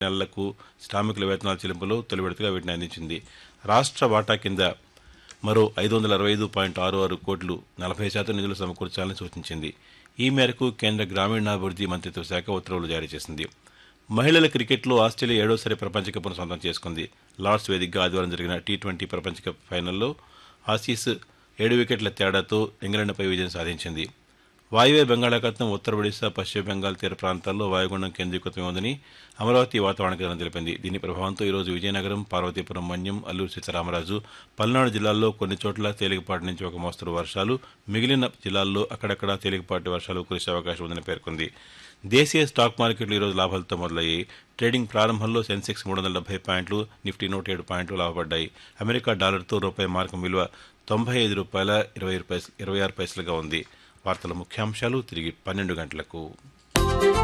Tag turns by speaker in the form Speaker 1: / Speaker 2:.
Speaker 1: నెలలకు శ్రామికుల వేతనాల చెల్లింపులో తొలి విడతగా వీటిని అందించింది రాష్ట్ర వాటా కింద మరో ఐదు వందల అరవై ఐదు పాయింట్ ఆరు ఆరు కోట్లు నలభై శాతం నిధులు సమకూర్చాలని సూచించింది ఈ మేరకు కేంద్ర గ్రామీణాభివృద్ధి మంత్రిత్వ శాఖ ఉత్తర్వులు జారీ చేసింది మహిళల క్రికెట్లో ఆస్ట్రేలియా ఏడోసారి ప్రపంచ కప్ను సొంతం చేసుకుంది లార్డ్స్ వేదికగా ఆదివారం జరిగిన టీ ట్వంటీ ప్రపంచ కప్ ఫైనల్లో ఆసీస్ ఏడు వికెట్ల తేడాతో ఇంగ్లాండ్పై విజయం సాధించింది వాయువ్య బంగాళాఖాతం ఉత్తర ఒడిశా పశ్చిమ బెంగాల్ తీర ప్రాంతాల్లో వాయుగుండం కేంద్రీకృతమై ఉందని అమరావతి వాతావరణ కేంద్రం తెలిపింది దీని ప్రభావంతో ఈరోజు విజయనగరం పార్వతీపురం మన్యం అల్లూరు సీతారామరాజు పల్నాడు జిల్లాల్లో కొన్ని చోట్ల తేలికపాటి నుంచి ఒక మోస్తరు వర్షాలు మిగిలిన జిల్లాల్లో అక్కడక్కడ తేలికపాటి వర్షాలు కురిసే అవకాశం ఉందని పేర్కొంది దేశీయ స్టాక్ మార్కెట్లు ఈరోజు లాభాలతో మొదలయ్యాయి ట్రేడింగ్ ప్రారంభంలో సెన్సెక్స్ మూడు వందల డెబ్బై పాయింట్లు నిఫ్టీ నూట ఏడు పాయింట్లు లాభపడ్డాయి అమెరికా డాలర్తో రూపాయి మార్కం విలువ తొంభై ఐదు రూపాయల ఇరవై పైస ఇరవై ఆరు పైసలుగా ఉంది వార్తల ముఖ్యాంశాలు తిరిగి పన్నెండు గంటలకు